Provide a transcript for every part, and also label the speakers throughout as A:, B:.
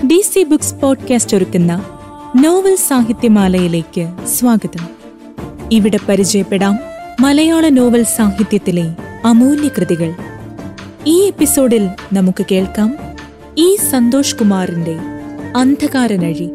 A: D C Books podcast ഒരുക്കുന്ന novel സാഹിത്യമാലയിലേക്ക് സ്വാഗതം ഇവിടെ പരിചയപ്പെടാം മലയാള നോവൽ സാഹിത്യത്തിലെ അമൂല്യ കൃതികൾ ഈ എപ്പിസോഡിൽ നമുക്ക് കേൾക്കാം ഇ സന്തോഷ് കുമാറിന്റെ അന്ധകാരനഴി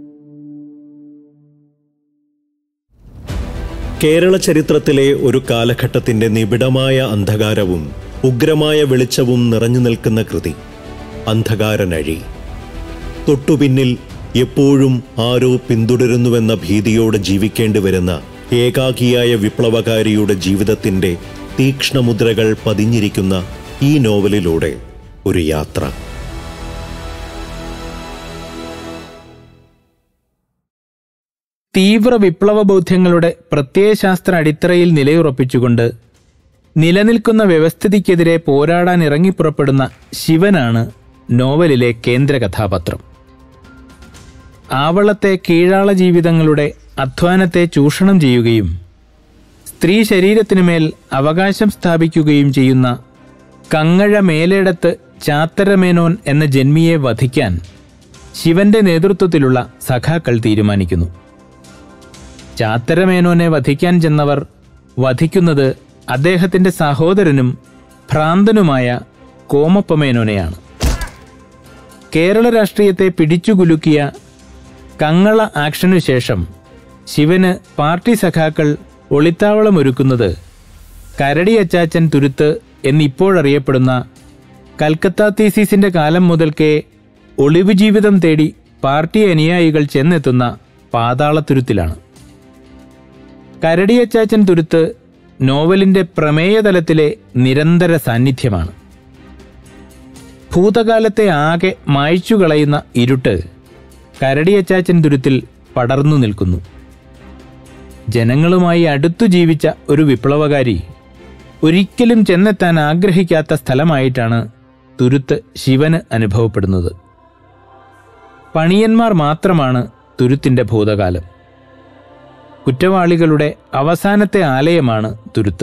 B: കേരള ചരിത്രത്തിലെ ഒരു കാലഘട്ടത്തിന്റെ നിബിഡമായ അന്ധകാരവും ഉഗ്രമായ വെളിച്ചവും നിറഞ്ഞു നിൽക്കുന്ന കൃതി അന്ധകാരനഴി തൊട്ടുപിന്നിൽ എപ്പോഴും ആരോ പിന്തുടരുന്നുവെന്ന ഭീതിയോടെ ജീവിക്കേണ്ടി വരുന്ന ഏകാകിയായ വിപ്ലവകാരിയുടെ ജീവിതത്തിന്റെ തീക്ഷ്ണമുദ്രകൾ പതിഞ്ഞിരിക്കുന്ന ഈ നോവലിലൂടെ ഒരു യാത്ര
C: തീവ്ര വിപ്ലവ ബോധ്യങ്ങളുടെ പ്രത്യയശാസ്ത്ര അടിത്തറയിൽ നിലയുറപ്പിച്ചുകൊണ്ട് നിലനിൽക്കുന്ന വ്യവസ്ഥിതിക്കെതിരെ പോരാടാൻ ഇറങ്ങിപ്പുറപ്പെടുന്ന ശിവനാണ് നോവലിലെ കേന്ദ്ര കഥാപാത്രം ആവളത്തെ കീഴാള ജീവിതങ്ങളുടെ അധ്വാനത്തെ ചൂഷണം ചെയ്യുകയും സ്ത്രീ ശരീരത്തിനുമേൽ അവകാശം സ്ഥാപിക്കുകയും ചെയ്യുന്ന കങ്ങഴ മേലേടത്ത് ചാത്തരമേനോൻ എന്ന ജന്മിയെ വധിക്കാൻ ശിവന്റെ നേതൃത്വത്തിലുള്ള സഖാക്കൾ തീരുമാനിക്കുന്നു ചാത്തരമേനോനെ വധിക്കാൻ ചെന്നവർ വധിക്കുന്നത് അദ്ദേഹത്തിന്റെ സഹോദരനും ഭ്രാന്തനുമായ കോമപ്പമേനോനെയാണ് കേരള രാഷ്ട്രീയത്തെ പിടിച്ചുകുലുക്കിയ കങ്ങള ആക്ഷനു ശേഷം ശിവന് പാർട്ടി സഖാക്കൾ ഒളിത്താവളമൊരുക്കുന്നത് കരടി അച്ചാച്ചൻ തുരുത്ത് എന്നിപ്പോഴറിയപ്പെടുന്ന കൽക്കത്ത തീസീസിന്റെ കാലം മുതൽക്കേ ഒളിവ് ജീവിതം തേടി പാർട്ടി അനുയായികൾ ചെന്നെത്തുന്ന പാതാളത്തുരുത്തിലാണ് കരടിയച്ചാച്ചൻ തുരുത്ത് നോവലിന്റെ പ്രമേയതലത്തിലെ നിരന്തര സാന്നിധ്യമാണ് ഭൂതകാലത്തെ ആകെ മായ്ച്ചു കളയുന്ന ഇരുട്ട് കരടിയച്ചാച്ചൻ തുരുത്തിൽ പടർന്നു നിൽക്കുന്നു ജനങ്ങളുമായി അടുത്തു ജീവിച്ച ഒരു വിപ്ലവകാരി ഒരിക്കലും ചെന്നെത്താൻ ആഗ്രഹിക്കാത്ത സ്ഥലമായിട്ടാണ് തുരുത്ത് ശിവന് അനുഭവപ്പെടുന്നത് പണിയന്മാർ മാത്രമാണ് തുരുത്തിന്റെ ഭൂതകാലം കുറ്റവാളികളുടെ അവസാനത്തെ ആലയമാണ് തുരുത്ത്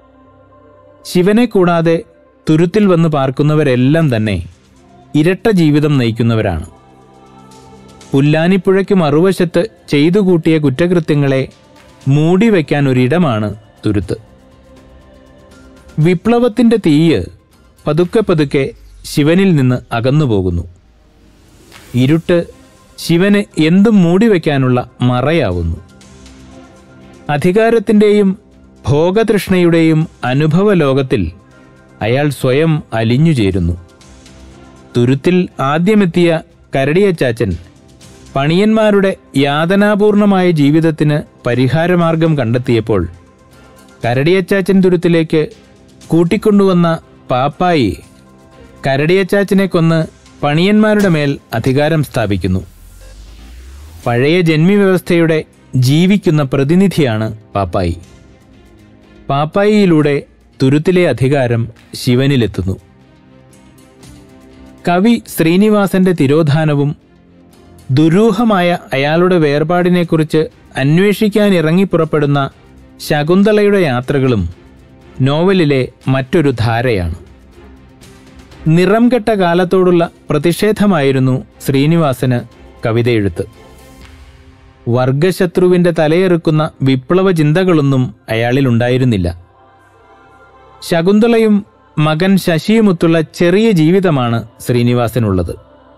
C: ശിവനെ കൂടാതെ തുരുത്തിൽ വന്ന് പാർക്കുന്നവരെല്ലാം തന്നെ ഇരട്ട ജീവിതം നയിക്കുന്നവരാണ് പുല്ലാനിപ്പുഴയ്ക്ക് മറുവശത്ത് ചെയ്തു കൂട്ടിയ കുറ്റകൃത്യങ്ങളെ മൂടിവെക്കാൻ ഒരിടമാണ് തുരുത്ത് വിപ്ലവത്തിന്റെ തീയ് പതുക്കെ പതുക്കെ ശിവനിൽ നിന്ന് അകന്നുപോകുന്നു ഇരുട്ട് ശിവന് എന്തും മൂടിവെക്കാനുള്ള മറയാവുന്നു അധികാരത്തിൻ്റെയും ഭോഗതൃഷ്ണയുടെയും അനുഭവ ലോകത്തിൽ അയാൾ സ്വയം അലിഞ്ഞുചേരുന്നു തുരുത്തിൽ ആദ്യമെത്തിയ കരടിയച്ചാച്ചൻ പണിയന്മാരുടെ യാതനാപൂർണമായ ജീവിതത്തിന് പരിഹാരമാർഗം കണ്ടെത്തിയപ്പോൾ കരടിയച്ചാച്ചൻ തുരുത്തിലേക്ക് കൂട്ടിക്കൊണ്ടുവന്ന പാപ്പായി കരടിയച്ചാച്ചനെ കൊന്ന് പണിയന്മാരുടെ മേൽ അധികാരം സ്ഥാപിക്കുന്നു പഴയ ജന്മി വ്യവസ്ഥയുടെ ജീവിക്കുന്ന പ്രതിനിധിയാണ് പാപ്പായി പാപ്പായിയിലൂടെ തുരുത്തിലെ അധികാരം ശിവനിലെത്തുന്നു കവി ശ്രീനിവാസന്റെ തിരോധാനവും ദുരൂഹമായ അയാളുടെ വേർപാടിനെക്കുറിച്ച് അന്വേഷിക്കാൻ ഇറങ്ങിപ്പുറപ്പെടുന്ന ശകുന്തളയുടെ യാത്രകളും നോവലിലെ മറ്റൊരു ധാരയാണ് നിറം കെട്ട കാലത്തോടുള്ള പ്രതിഷേധമായിരുന്നു ശ്രീനിവാസന് കവിതയെഴുത്ത് വർഗശത്രുവിന്റെ തലയെറുക്കുന്ന വിപ്ലവ ചിന്തകളൊന്നും അയാളിലുണ്ടായിരുന്നില്ല ശകുന്തളയും മകൻ ശശിയുമൊത്തുള്ള ചെറിയ ജീവിതമാണ് ശ്രീനിവാസനുള്ളത്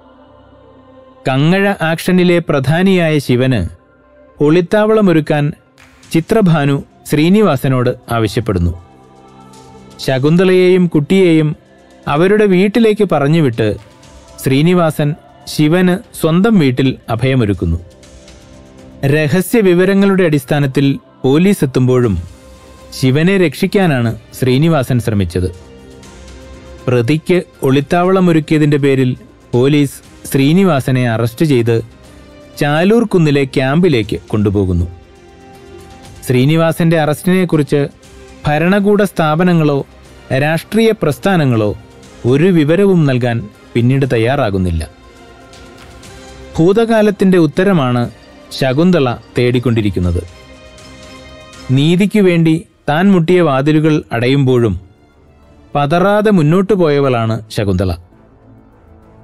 C: കങ്ങഴ ആക്ഷനിലെ പ്രധാനിയായ ശിവന് ഒളിത്താവളമൊരുക്കാൻ ചിത്രഭാനു ശ്രീനിവാസനോട് ആവശ്യപ്പെടുന്നു ശകുന്തളയെയും കുട്ടിയെയും അവരുടെ വീട്ടിലേക്ക് പറഞ്ഞുവിട്ട് ശ്രീനിവാസൻ ശിവന് സ്വന്തം വീട്ടിൽ അഭയമൊരുക്കുന്നു രഹസ്യ വിവരങ്ങളുടെ അടിസ്ഥാനത്തിൽ പോലീസ് എത്തുമ്പോഴും ശിവനെ രക്ഷിക്കാനാണ് ശ്രീനിവാസൻ ശ്രമിച്ചത് പ്രതിക്ക് ഒളിത്താവളമൊരുക്കിയതിന്റെ പേരിൽ പോലീസ് ശ്രീനിവാസനെ അറസ്റ്റ് ചെയ്ത് ചാലൂർ കുന്നിലെ ക്യാമ്പിലേക്ക് കൊണ്ടുപോകുന്നു ശ്രീനിവാസന്റെ അറസ്റ്റിനെക്കുറിച്ച് ഭരണകൂട സ്ഥാപനങ്ങളോ രാഷ്ട്രീയ പ്രസ്ഥാനങ്ങളോ ഒരു വിവരവും നൽകാൻ പിന്നീട് തയ്യാറാകുന്നില്ല ഭൂതകാലത്തിന്റെ ഉത്തരമാണ് ശകുന്തള തേടിക്കൊണ്ടിരിക്കുന്നത് നീതിക്കു വേണ്ടി താൻ മുട്ടിയ വാതിലുകൾ അടയുമ്പോഴും പതറാതെ മുന്നോട്ടു പോയവളാണ് ശകുന്തള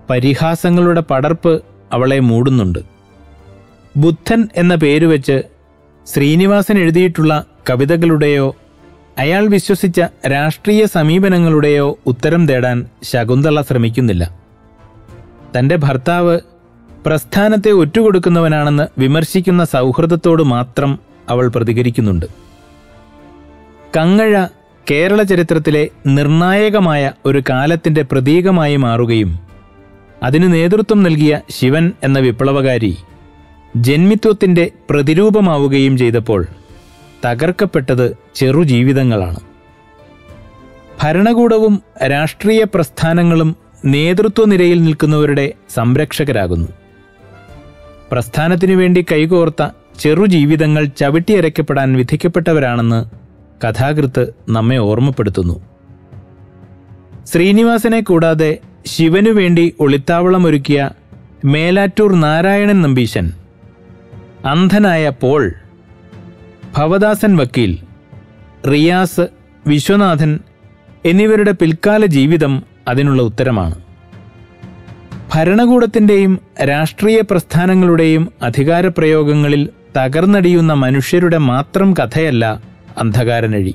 C: പരിഹാസങ്ങളുടെ പടർപ്പ് അവളെ മൂടുന്നുണ്ട് ബുദ്ധൻ എന്ന പേരുവെച്ച് ശ്രീനിവാസൻ എഴുതിയിട്ടുള്ള കവിതകളുടെയോ അയാൾ വിശ്വസിച്ച രാഷ്ട്രീയ സമീപനങ്ങളുടെയോ ഉത്തരം തേടാൻ ശകുന്തള ശ്രമിക്കുന്നില്ല തന്റെ ഭർത്താവ് പ്രസ്ഥാനത്തെ ഒറ്റുകൊടുക്കുന്നവനാണെന്ന് വിമർശിക്കുന്ന സൗഹൃദത്തോട് മാത്രം അവൾ പ്രതികരിക്കുന്നുണ്ട് കങ്ങഴ കേരള ചരിത്രത്തിലെ നിർണായകമായ ഒരു കാലത്തിന്റെ പ്രതീകമായി മാറുകയും അതിന് നേതൃത്വം നൽകിയ ശിവൻ എന്ന വിപ്ലവകാരി ജന്മിത്വത്തിന്റെ പ്രതിരൂപമാവുകയും ചെയ്തപ്പോൾ തകർക്കപ്പെട്ടത് ചെറുജീവിതങ്ങളാണ് ഭരണകൂടവും രാഷ്ട്രീയ പ്രസ്ഥാനങ്ങളും നേതൃത്വ നിരയിൽ നിൽക്കുന്നവരുടെ സംരക്ഷകരാകുന്നു പ്രസ്ഥാനത്തിനു വേണ്ടി കൈകോർത്ത ചെറുജീവിതങ്ങൾ ചവിട്ടിയരയ്ക്കപ്പെടാൻ വിധിക്കപ്പെട്ടവരാണെന്ന് കഥാകൃത്ത് നമ്മെ ഓർമ്മപ്പെടുത്തുന്നു ശ്രീനിവാസനെ കൂടാതെ ശിവനു വേണ്ടി ഒളിത്താവളമൊരുക്കിയ മേലാറ്റൂർ നാരായണൻ നമ്പീശൻ അന്ധനായ പോൾ ഭവദാസൻ വക്കീൽ റിയാസ് വിശ്വനാഥൻ എന്നിവരുടെ പിൽക്കാല ജീവിതം അതിനുള്ള ഉത്തരമാണ് ഭരണകൂടത്തിന്റെയും രാഷ്ട്രീയ പ്രസ്ഥാനങ്ങളുടെയും അധികാരപ്രയോഗങ്ങളിൽ തകർന്നടിയുന്ന മനുഷ്യരുടെ മാത്രം കഥയല്ല അന്ധകാരനഴി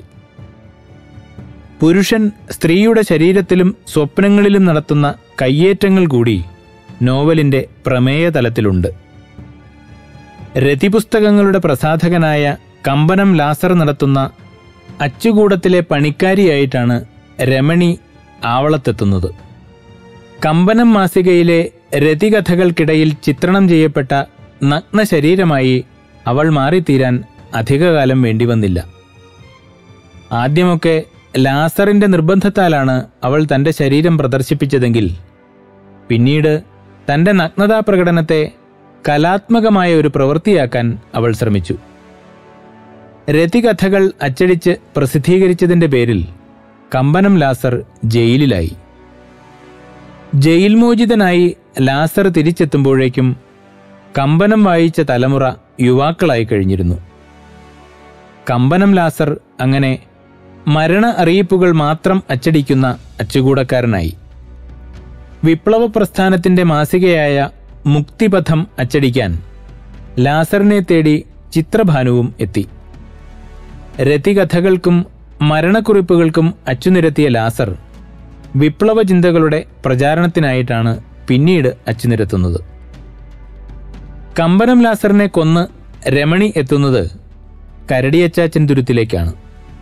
C: പുരുഷൻ സ്ത്രീയുടെ ശരീരത്തിലും സ്വപ്നങ്ങളിലും നടത്തുന്ന കയ്യേറ്റങ്ങൾ കൂടി നോവലിന്റെ പ്രമേയ തലത്തിലുണ്ട് രതിപുസ്തകങ്ങളുടെ പ്രസാധകനായ കമ്പനം ലാസർ നടത്തുന്ന അച്ചുകൂടത്തിലെ പണിക്കാരിയായിട്ടാണ് രമണി ആവളത്തെത്തുന്നത് കമ്പനം മാസികയിലെ രതികഥകൾക്കിടയിൽ ചിത്രണം ചെയ്യപ്പെട്ട നഗ്ന ശരീരമായി അവൾ മാറിത്തീരാൻ അധികകാലം വേണ്ടിവന്നില്ല ആദ്യമൊക്കെ ലാസറിന്റെ നിർബന്ധത്താലാണ് അവൾ തന്റെ ശരീരം പ്രദർശിപ്പിച്ചതെങ്കിൽ പിന്നീട് തന്റെ നഗ്നതാ പ്രകടനത്തെ കലാത്മകമായ ഒരു പ്രവൃത്തിയാക്കാൻ അവൾ ശ്രമിച്ചു രതികഥകൾ അച്ചടിച്ച് പ്രസിദ്ധീകരിച്ചതിന്റെ പേരിൽ കമ്പനം ലാസർ ജയിലിലായി ജയിൽ മോചിതനായി ലാസർ തിരിച്ചെത്തുമ്പോഴേക്കും കമ്പനം വായിച്ച തലമുറ യുവാക്കളായി കഴിഞ്ഞിരുന്നു കമ്പനം ലാസർ അങ്ങനെ മരണ അറിയിപ്പുകൾ മാത്രം അച്ചടിക്കുന്ന അച്ചുകൂടക്കാരനായി വിപ്ലവ പ്രസ്ഥാനത്തിന്റെ മാസികയായ മുക്തിപഥം അച്ചടിക്കാൻ ലാസറിനെ തേടി ചിത്രഭാനുവും എത്തി രതികഥകൾക്കും മരണക്കുറിപ്പുകൾക്കും അച്ചുനിരത്തിയ ലാസർ വിപ്ലവ ചിന്തകളുടെ പ്രചാരണത്തിനായിട്ടാണ് പിന്നീട് അച്ചുനിരത്തുന്നത് കമ്പനം ലാസറിനെ കൊന്ന് രമണി എത്തുന്നത് കരടിയച്ചാച്ചൻ തുരുത്തിലേക്കാണ്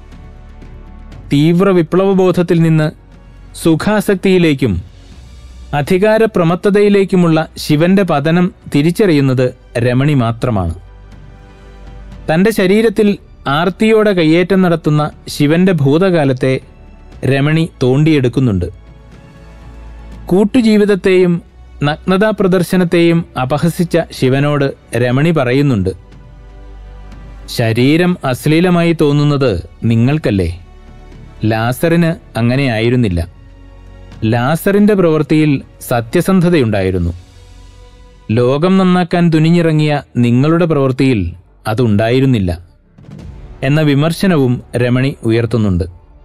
C: തീവ്ര വിപ്ലവബോധത്തിൽ നിന്ന് സുഖാസക്തിയിലേക്കും അധികാര പ്രമത്തതയിലേക്കുമുള്ള ശിവന്റെ പതനം തിരിച്ചറിയുന്നത് രമണി മാത്രമാണ് തന്റെ ശരീരത്തിൽ ആർത്തിയോടെ കയ്യേറ്റം നടത്തുന്ന ശിവന്റെ ഭൂതകാലത്തെ രമണി തോണ്ടിയെടുക്കുന്നുണ്ട് കൂട്ടുജീവിതത്തെയും നഗ്നതാ പ്രദർശനത്തെയും അപഹസിച്ച ശിവനോട് രമണി പറയുന്നുണ്ട് ശരീരം അശ്ലീലമായി തോന്നുന്നത് നിങ്ങൾക്കല്ലേ ലാസറിന് അങ്ങനെയായിരുന്നില്ല ലാസറിന്റെ പ്രവൃത്തിയിൽ സത്യസന്ധതയുണ്ടായിരുന്നു ലോകം നന്നാക്കാൻ തുനിഞ്ഞിറങ്ങിയ നിങ്ങളുടെ പ്രവൃത്തിയിൽ അതുണ്ടായിരുന്നില്ല എന്ന വിമർശനവും രമണി ഉയർത്തുന്നുണ്ട്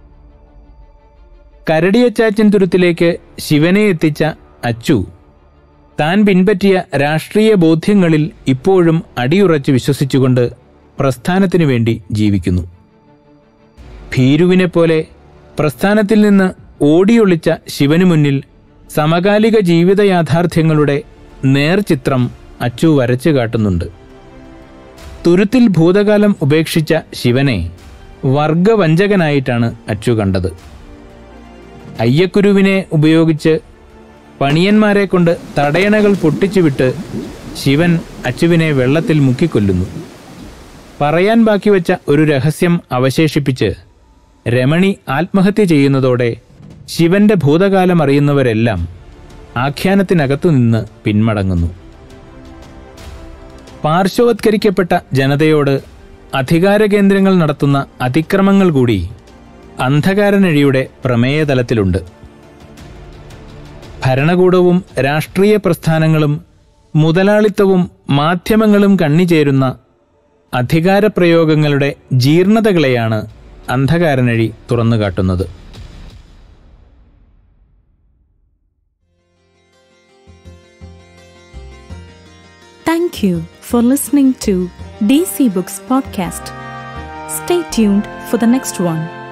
C: കരടിയച്ചാച്ചൻ തുരുത്തിലേക്ക് ശിവനെ എത്തിച്ച അച്ചു താൻ പിൻപറ്റിയ രാഷ്ട്രീയ ബോധ്യങ്ങളിൽ ഇപ്പോഴും അടിയുറച്ച് വിശ്വസിച്ചുകൊണ്ട് പ്രസ്ഥാനത്തിനു വേണ്ടി ജീവിക്കുന്നു ഭീരുവിനെപ്പോലെ പ്രസ്ഥാനത്തിൽ നിന്ന് ഓടിയൊളിച്ച ശിവനു മുന്നിൽ സമകാലിക ജീവിത യാഥാർത്ഥ്യങ്ങളുടെ നേർചിത്രം അച്ചു വരച്ചു കാട്ടുന്നുണ്ട് തുരുത്തിൽ ഭൂതകാലം ഉപേക്ഷിച്ച ശിവനെ വർഗവഞ്ചകനായിട്ടാണ് അച്ചു കണ്ടത് അയ്യക്കുരുവിനെ ഉപയോഗിച്ച് പണിയന്മാരെ കൊണ്ട് തടയണകൾ പൊട്ടിച്ചുവിട്ട് ശിവൻ അച്ചുവിനെ വെള്ളത്തിൽ മുക്കിക്കൊല്ലുന്നു പറയാൻ ബാക്കി വച്ച ഒരു രഹസ്യം അവശേഷിപ്പിച്ച് രമണി ആത്മഹത്യ ചെയ്യുന്നതോടെ ശിവന്റെ ഭൂതകാലം അറിയുന്നവരെല്ലാം ആഖ്യാനത്തിനകത്തു നിന്ന് പിന്മടങ്ങുന്നു പാർശ്വവത്കരിക്കപ്പെട്ട ജനതയോട് അധികാര കേന്ദ്രങ്ങൾ നടത്തുന്ന അതിക്രമങ്ങൾ കൂടി അന്ധകാരനഴിയുടെ പ്രമേയതലത്തിലുണ്ട് ഭരണകൂടവും രാഷ്ട്രീയ പ്രസ്ഥാനങ്ങളും മുതലാളിത്തവും മാധ്യമങ്ങളും കണ്ണിചേരുന്ന അധികാരപ്രയോഗങ്ങളുടെ ജീർണതകളെയാണ് Andhakaranazhi തുറന്നുകാട്ടുന്നത്
A: Thank you for listening to DC Books Podcast. Stay tuned for the next one.